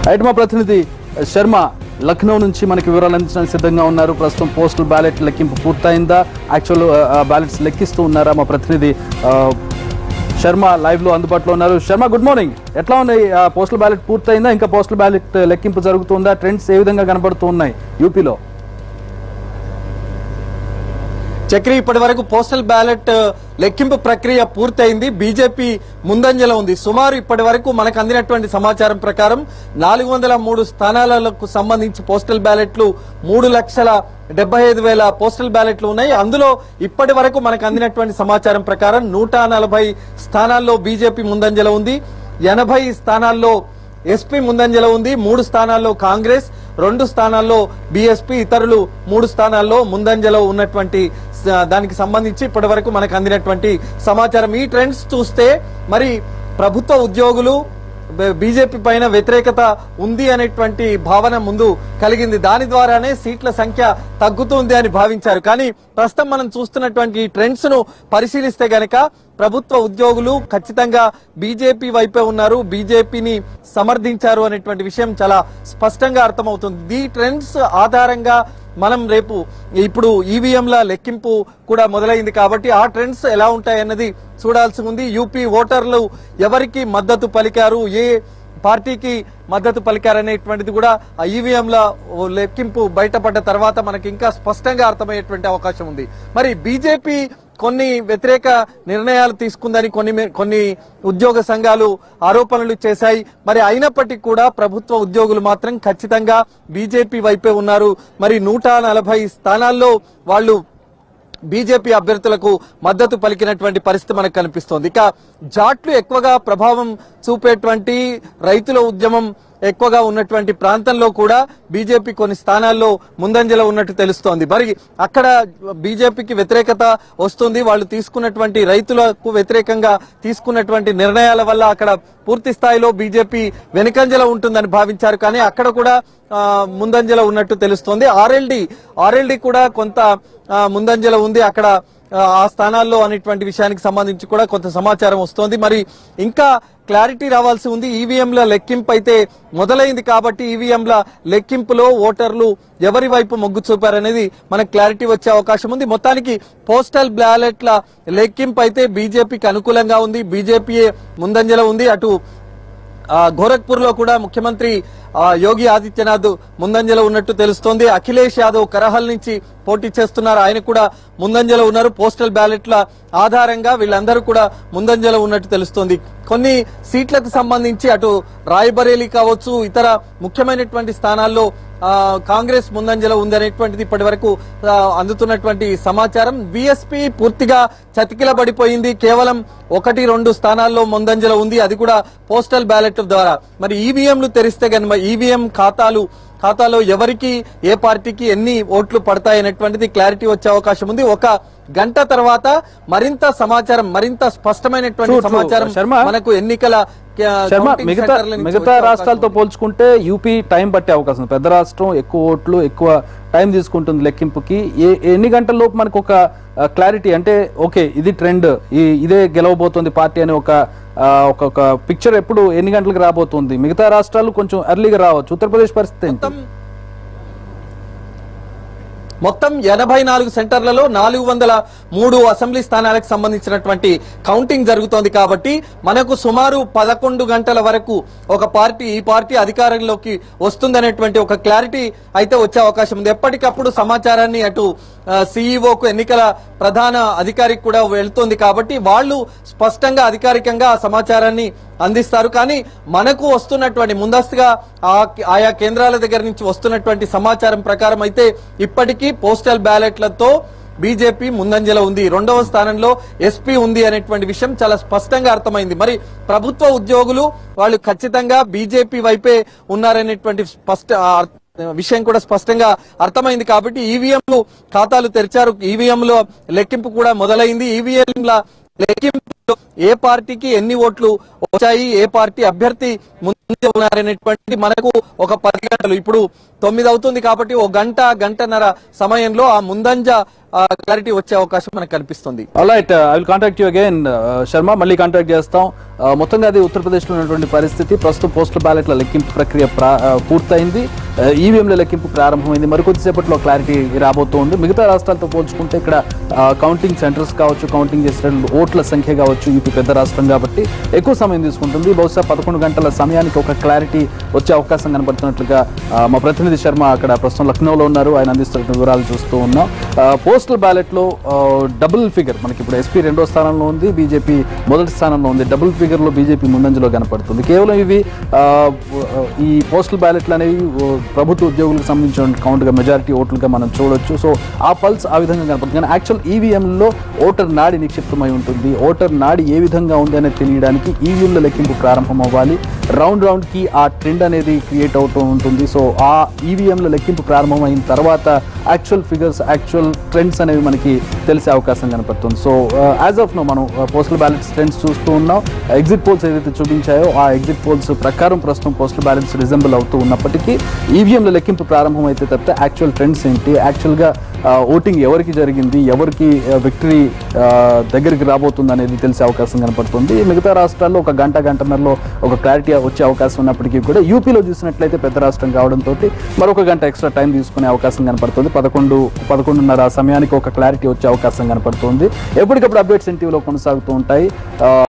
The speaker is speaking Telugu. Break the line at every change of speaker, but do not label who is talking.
రైట్ మా ప్రతినిధి శర్మ లక్నో నుంచి మనకి వివరాలు అందించడానికి సిద్ధంగా ఉన్నారు ప్రస్తుతం పోస్టల్ బ్యాలెట్ లెక్కింపు పూర్తయిందా యాక్చువల్ బ్యాలెట్స్ లెక్కిస్తూ ఉన్నారా మా ప్రతినిధి ఆ, శర్మ లైవ్ లో అందుబాటులో ఉన్నారు శర్మ గుడ్ మార్నింగ్ ఎట్లా ఉన్నాయి పోస్టల్ బ్యాలెట్ పూర్తయిందా ఇంకా పోస్టల్ బ్యాలెట్ లెక్కింపు జరుగుతుందా ట్రెండ్స్ ఏ విధంగా కనబడుతూ ఉన్నాయి యూపీలో
చక్రి ఇప్పటి వరకు పోస్టల్ బ్యాలెట్ లెక్కింపు ప్రక్రియ పూర్తయింది బీజేపీ ముందంజలో ఉంది సుమారు ఇప్పటి వరకు మనకు అందినటువంటి సమాచారం ప్రకారం నాలుగు వందల మూడు స్థానాలకు సంబంధించి పోస్టల్ బ్యాలెట్లు మూడు లక్షల డెబ్బై ఐదు వేల పోస్టల్ బ్యాలెట్లు ఉన్నాయి అందులో ఇప్పటి వరకు మనకు అందినటువంటి సమాచారం ప్రకారం నూట నలభై స్థానాల్లో బీజేపీ ముందంజలో ఉంది ఎనభై స్థానాల్లో ఎస్పీ ముందంజలో ఉంది మూడు స్థానాల్లో కాంగ్రెస్ రెండు స్థానాల్లో బీఎస్పీ ఇతరులు మూడు స్థానాల్లో ముందంజలో ఉన్నటువంటి స- దానికి సంబంధించి ఇప్పటి వరకు మనకు అందినటువంటి సమాచారం ఈ ట్రెండ్స్ చూస్తే మరి ప్రభుత్వ ఉద్యోగులు బ- బీజేపీ పైన వ్యతిరేకత ఉంది అనేటువంటి భావన ముందు కలిగింది దాని ద్వారానే సీట్ల సంఖ్య తగ్గుతుంది అని భావించారు కానీ ప్రస్తుతం మనం చూస్తున్నటువంటి ఈ ట్రెండ్స్ ను పరిశీలిస్తే గనక ప్రభుత్వ ఉద్యోగులు ఖచ్చితంగా బీజేపీ వైపే ఉన్నారు బీజేపీని సమర్థించారు అనేటువంటి విషయం చాలా స్పష్టంగా అర్థమవుతుంది ఈ ట్రెండ్స్ ఆధారంగా మనం రేపు ఇప్పుడు ఈవీఎంల లెక్కింపు కూడా మొదలైంది కాబట్టి ఆ ట్రెండ్స్ ఎలా ఉంటాయన్నది చూడాల్సి ఉంది యూపీ ఓటర్లు ఎవరికి మద్దతు పలికారు ఏ పార్టీకి మద్దతు పలికారనేటువంటిది కూడా ఆ ఈవీఎంల లెక్కింపు బయటపడ్డ తర్వాత మనకి ఇంకా స్పష్టంగా అర్థమయ్యేటువంటి అవకాశం ఉంది మరి బీజేపీ కొన్ని వ్యతిరేక నిర్ణయాలు తీసుకుందని కొన్ని మే- కొన్ని ఉద్యోగ సంఘాలు ఆరోపణలు చేశాయి మరి అయినప్పటికీ కూడా ప్రభుత్వ ఉద్యోగులు మాత్రం ఖచ్చితంగా బీజేపీ వైపే ఉన్నారు మరి నూట నలభై స్థానాల్లో వాళ్ళు బీజేపీ అభ్యర్థులకు మద్దతు పలికినటువంటి పరిస్థితి మనకు కనిపిస్తోంది ఇక జాట్లు ఎక్కువగా ప్రభావం చూపేటువంటి రైతుల ఉద్యమం ఎక్కువగా ఉన్నటువంటి ప్రాంతంలో కూడా బీజేపీ కొన్ని స్థానాల్లో ముందంజలో ఉన్నట్టు తెలుస్తోంది మరి అక్కడ బీజేపీకి వ్యతిరేకత వస్తుంది వాళ్ళు తీసుకున్నటువంటి రైతులకు వ్యతిరేకంగా తీసుకున్నటువంటి నిర్ణయాల వల్ల అక్కడ పూర్తి స్థాయిలో బీజేపీ వెనుకంజలో ఉంటుందని భావించారు కానీ అక్కడ కూడా ఆ, ముందంజలో ఉన్నట్టు తెలుస్తోంది ఆర్ఎల్డి ఆర్ఎల్డి కూడా కొంత ఆ, ముందంజలో ఉంది అక్కడ ఆ, ఆ స్థానాల్లో అనేటువంటి విషయానికి సంబంధించి కూడా కొంత సమాచారం వస్తోంది మరి ఇంకా క్లారిటీ రావాల్సి ఉంది ఈవీఎంల లెక్కింపు అయితే మొదలైంది కాబట్టి ఈవీఎంల లెక్కింపులో ఓటర్లు ఎవరి వైపు మొగ్గు చూపారనేది మనకు క్లారిటీ వచ్చే అవకాశం ఉంది మొత్తానికి పోస్టల్ బ్యాలెట్ల లెక్కింపు అయితే బీజేపీకి అనుకూలంగా ఉంది బీజేపీ ముందంజలో ఉంది అటు గోరఖ్పూర్ లో కూడా ముఖ్యమంత్రి ఆ, యోగి ఆదిత్యనాథ్ ముందంజలో ఉన్నట్టు తెలుస్తోంది అఖిలేష్ యాదవ్ కరహల్ నుంచి పోటీ చేస్తున్నారు ఆయన కూడా ముందంజలో ఉన్నారు పోస్టల్ బ్యాలెట్ల ఆధారంగా వీళ్ళందరూ కూడా ముందంజలో ఉన్నట్టు తెలుస్తోంది కొన్ని సీట్లకు సంబంధించి అటు రాయ్బరేలీ కావచ్చు ఇతర ముఖ్యమైనటువంటి స్థానాల్లో ఆ, కాంగ్రెస్ ముందంజలో ఉందనేటువంటిది ఇప్పటి వరకు ఆ, అందుతున్నటువంటి సమాచారం బీఎస్పీ పూర్తిగా చతికిలబడిపోయింది కేవలం ఒకటి రెండు స్థానాల్లో ముందంజలో ఉంది అది కూడా పోస్టల్ బ్యాలెట్ ద్వారా మరి ఈవీఎంలు తెరిస్తే కనుక ఈవీఎం ఖాతాలు ఖాతాలో ఎవరికి ఏ పార్టీకి ఎన్ని ఓట్లు పడతాయనేటువంటిది క్లారిటీ వచ్చే అవకాశం ఉంది ఒక గంట తర్వాత మరింత సమాచారం మరింత స్పష్టమైనటువంటి
True, true.
సమాచారం
శర్మ,
మనకు ఎన్నికల ఆ,
శర్మ
counting
మిగతా
సెంటర్ల నుంచి
మిగతా
వచ్చే అవకాశం
రాష్ట్రాలతో
ఉంది.
పోల్చుకుంటే యూపీ టైం పట్టే అవకాశం ఉంది పెద్ద రాష్ట్రం ఎక్కువ ఓట్లు ఎక్కువ టైం తీసుకుంటుంది లెక్కింపుకి ఏ ఎన్ని గంటల లోపు మనకు ఒక క్లారిటీ అంటే ఓకే ఇది ట్రెండ్ ఈ ఇదే గెలవబోతోంది పార్టీ అనే ఒక ఆ, ఒక ఒక పిక్చర్ ఎప్పుడు ఎన్ని గంటలకు రాబోతుంది మిగతా రాష్ట్రాలు కొంచెం ఎర్లీగా రావచ్చు ఉత్తరప్రదేశ్ పరిస్థితి ఏంటి
మొత్తం మొత్తం ఎనభై నాలుగు సెంటర్లలో నాలుగు వందల మూడు అసెంబ్లీ స్థానాలకు సంబంధించినటువంటి కౌంటింగ్ జరుగుతోంది కాబట్టి మనకు సుమారు పదకొండు గంటల వరకు ఒక పార్టీ ఈ పార్టీ అధికారంలోకి వస్తుందనేటువంటి ఒక క్లారిటీ అయితే వచ్చే అవకాశం ఉంది ఎప్పటికప్పుడు సమాచారాన్ని అటు సిఇఓకు ఎన్నికల ప్రధాన అధికారికి కూడా వెళ్తుంది కాబట్టి వాళ్ళు స్పష్టంగా అధికారికంగా ఆ సమాచారాన్ని అందిస్తారు కానీ మనకు వస్తున్నటువంటి ముందస్తుగా ఆ- ఆయా కేంద్రాల దగ్గర నుంచి వస్తున్నటువంటి సమాచారం ప్రకారం అయితే ఇప్పటికీ పోస్టల్ బ్యాలెట్లతో బీజేపీ ముందంజలో ఉంది రెండవ స్థానంలో ఎస్పీ ఉంది అనేటువంటి విషయం చాలా స్పష్టంగా అర్థమైంది మరి ప్రభుత్వ ఉద్యోగులు వాళ్ళు ఖచ్చితంగా బీజేపీ వైపే ఉన్నారనేటువంటి స్పష్ట ఆ విషయం కూడా స్పష్టంగా అర్థమైంది కాబట్టి ఈవీఎంలు ఖాతాలు తెరిచారు ఈవీఎంలో లెక్కింపు కూడా మొదలైంది ఈవీఎంల లెక్కింపు ఏ పార్టీకి ఎన్ని ఓట్లు వచ్చాయి ఏ పార్టీ అభ్యర్థి ముందు ఉన్నారనేటువంటి మనకు ఒక పది గంటలు ఇప్పుడు తొమ్మిది అవుతుంది కాబట్టి ఒక గంట గంటన్నర సమయంలో ఆ ముందంజ క్లారిటీ వచ్చే అవకాశం మనకు కనిపిస్తుంది
right I will contact you again Sharma మళ్ళీ కాంటాక్ట్ చేస్తాం Uh, మొత్తంగా అది ఉత్తరప్రదేశ్లో ఉన్నటువంటి పరిస్థితి ప్రస్తుతం పోస్టల్ బ్యాలెట్ల లెక్కింపు ప్రక్రియ ప్రా- uh, పూర్తయింది ఈవీఎంల లెక్కింపు ప్రారంభమైంది మరికొద్దిసేపట్లో క్లారిటీ రాబోతోంది మిగతా రాష్ట్రాలతో పోల్చుకుంటే ఇక్కడ కౌంటింగ్ సెంటర్స్ కావచ్చు కౌంటింగ్ చేసే ఓట్ల సంఖ్య కావచ్చు యూపీ పెద్ద రాష్ట్రం కాబట్టి ఎక్కువ సమయం తీసుకుంటుంది బహుశా పదకొండు గంటల సమయానికి ఒక క్లారిటీ వచ్చే అవకాశం కనబడుతున్నట్లుగా uh, మా ప్రతినిధి శర్మ అక్కడ ప్రస్తుతం లక్నోలో ఉన్నారు ఆయన అందిస్తున్న వివరాలు చూస్తూ ఉన్నాం పోస్టల్ బ్యాలెట్లో డబుల్ ఫిగర్ మనకి ఇప్పుడు ఎస్పీ రెండో స్థానంలో ఉంది బీజేపీ మొదటి స్థానంలో ఉంది డబుల్ ఫిగర్లో బీజేపీ ముందంజలో కనపడుతుంది కేవలం ఇవి ఆ, ఈ పోస్టల్ బ్యాలెట్లు అనేవి ఓ, ప్రభుత్వ ఉద్యోగులకు సంబంధించిన కౌంట్గా మెజారిటీ ఓట్లుగా మనం చూడొచ్చు సో ఆ పల్స్ ఆ విధంగా కనపడుతుంది కానీ యాక్చువల్ ఈవీఎంలో ఓటర్ నాడి నిక్షిప్తమై ఉంటుంది ఓటర్ నాడి ఏ విధంగా ఉంది అనేది తెలియడానికి ఈవీఎంల లెక్కింపు ప్రారంభం అవ్వాలి రౌండ్ రౌండ్కి ఆ ట్రెండ్ అనేది క్రియేట్ అవుతూ ఉంటుంది సో ఆ ఈవీఎంల లెక్కింపు ప్రారంభమైన తర్వాత యాక్చువల్ ఫిగర్స్ యాక్చువల్ ట్రెండ్స్ అనేవి మనకి తెలిసే అవకాశం కనపడుతుంది సో యాజ్ ఆఫ్ నో మనం పోస్టల్ బ్యాలెట్స్ ట్రెండ్స్ చూస్తూ ఉన్నాం ఎగ్జిట్ పోల్స్ ఏదైతే చూపించాయో ఆ ఎగ్జిట్ పోల్స్ ప్రకారం ప్రస్తుతం పోస్టల్ బ్యాలెట్స్ రిజంబుల్ అవుతూ ఉన్నప్పటికీ ఈవీఎంల లెక్కింపు ప్రారంభం అయితే తప్పితే యాక్చువల్ ట్రెండ్స్ ఏంటి యాక్చువల్గా ఓటింగ్ ఎవరికి జరిగింది ఎవరికి విక్టరీ దగ్గరికి రాబోతుంది అనేది తెలిసే అవకాశం కనపడుతుంది మిగతా రాష్ట్రాల్లో ఒక గంట గంటన్నరలో ఒక క్లారిటీ వచ్చే అవకాశం ఉన్నప్పటికీ కూడా యూపీలో చూసినట్లయితే పెద్ద రాష్ట్రం కావడంతో మరొక గంట ఎక్స్ట్రా టైం తీసుకునే అవకాశం కనపడుతుంది పదకొండు పదకొండున్నర సమయానికి ఒక క్లారిటీ వచ్చే అవకాశం కనపడుతుంది ఎప్పటికప్పుడు అప్డేట్స్ ఎన్టీవీలో కొనసాగుతూ ఉంటాయి ఆ,